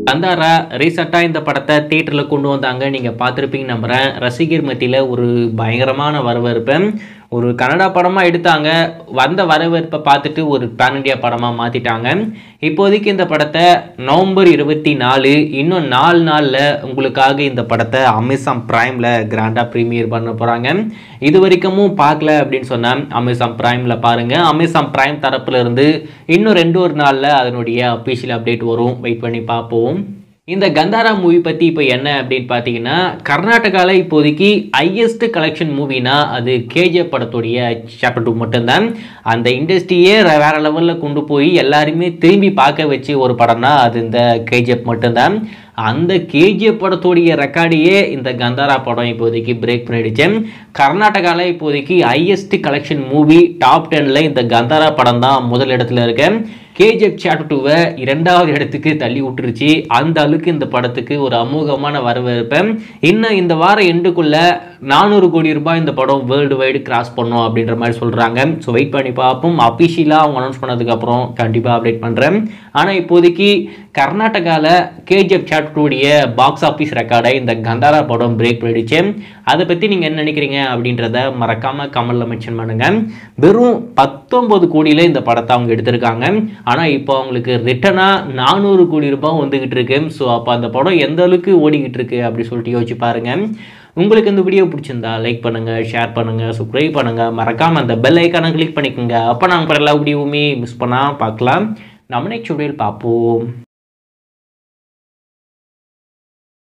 கந்தாரா ரீசெண்டாக இந்த படத்தை தேட்டரில் கொண்டு வந்தாங்க நீங்கள் பார்த்துருப்பீங்க நம்புகிறேன் ரசிகர் மத்தியில் ஒரு பயங்கரமான வரவேற்பு ஒரு கன்னடா படமாக எடுத்தாங்க வந்த வரவேற்பை பார்த்துட்டு ஒரு பேன் இண்டியா படமாக மாற்றிட்டாங்க இப்போதைக்கு இந்த படத்தை நவம்பர் இருபத்தி நாலு இன்னும் நாலு நாளில் உங்களுக்காக இந்த படத்தை அமேசான் ப்ரைமில் கிராண்டாக ப்ரீமியர் பண்ண போகிறாங்க இது வரைக்கும் பார்க்கல அப்படின்னு சொன்னேன் அமேசான் ப்ரைமில் பாருங்கள் அமேசான் ப்ரைம் தரப்புல இருந்து இன்னும் ரெண்டு ஒரு நாளில் அதனுடைய அஃபிஷியல் அப்டேட் வரும் வெயிட் பண்ணி பார்ப்போம் இந்த கந்தாரா மூவி பற்றி இப்போ என்ன அப்படின்னு பார்த்தீங்கன்னா கர்நாடகாவில் இப்போதைக்கு ஹையஸ்ட் கலெக்ஷன் மூவினா அது கேஜிஎஃப் படத்துடைய சாப்டர் டூ மட்டும்தான் அந்த இண்டஸ்ட்ரியே வேற லெவலில் கொண்டு போய் எல்லாருமே திரும்பி பார்க்க வச்சு ஒரு படம்னா அது இந்த கேஜிஎஃப் மட்டும்தான் அந்த கேஜிஎஃப் படத்துடைய ரெக்கார்டையே இந்த கந்தாரா படம் இப்போதைக்கு பிரேக் பண்ணிடுச்சு கர்நாடகாவில் இப்போதைக்கு ஹையஸ்ட் கலெக்ஷன் மூவி டாப் டென்னில் இந்த கந்தாரா படம் தான் முதல் இடத்துல இருக்கு கேஜிஎஃப் சாப்டர் டூவை இரண்டாவது இடத்துக்கு தள்ளி விட்டுருச்சு அந்த அளவுக்கு இந்த படத்துக்கு ஒரு அமோகமான வரவேற்பை இன்னும் இந்த வார எண்டுக்குள்ள நானூறு கோடி ரூபாய் இந்த படம் வேர்ல்டு வைடு கிராஸ் பண்ணும் அப்படின்ற மாதிரி சொல்கிறாங்க ஸோ வெயிட் பண்ணி பார்ப்போம் அஃபிஷியலாக அவங்க அனௌன்ஸ் பண்ணதுக்கப்புறம் கண்டிப்பாக அப்டேட் பண்ணுறேன் ஆனால் இப்போதைக்கு கர்நாடகாவில் கேஜிஎஃப் சாப்டர் டூடைய பாக்ஸ் ஆஃபீஸ் ரெக்கார்டை இந்த கந்தாரா படம் பிரேக் பண்ணிடுச்சு அதை பற்றி நீங்கள் என்ன நினைக்கிறீங்க அப்படின்றத மறக்காமல் கமலில் மென்ஷன் பண்ணுங்கள் வெறும் பத்தொம்பது கோடியில் இந்த படத்தை அவங்க எடுத்திருக்காங்க ஆனால் இப்போ அவங்களுக்கு ரிட்டனாக நானூறு கோடி ரூபாய் வந்துக்கிட்டு இருக்கு ஸோ அப்போ அந்த படம் எந்த அளவுக்கு ஓடிக்கிட்டு இருக்கு அப்படி சொல்லிட்டு யோசிச்சு பாருங்க உங்களுக்கு இந்த வீடியோ பிடிச்சிருந்தா லைக் பண்ணுங்கள் ஷேர் பண்ணுங்கள் சப்ஸ்கிரைப் பண்ணுங்கள் மறக்காமல் அந்த பெல் ஐக்கானை கிளிக் பண்ணிக்கோங்க அப்போ நாங்கள் எல்லா வீடியோவுமே மிஸ் பண்ணால் பார்க்கலாம் நம்ம நெக்ஸ்ட் வீடியோவில் பார்ப்போம்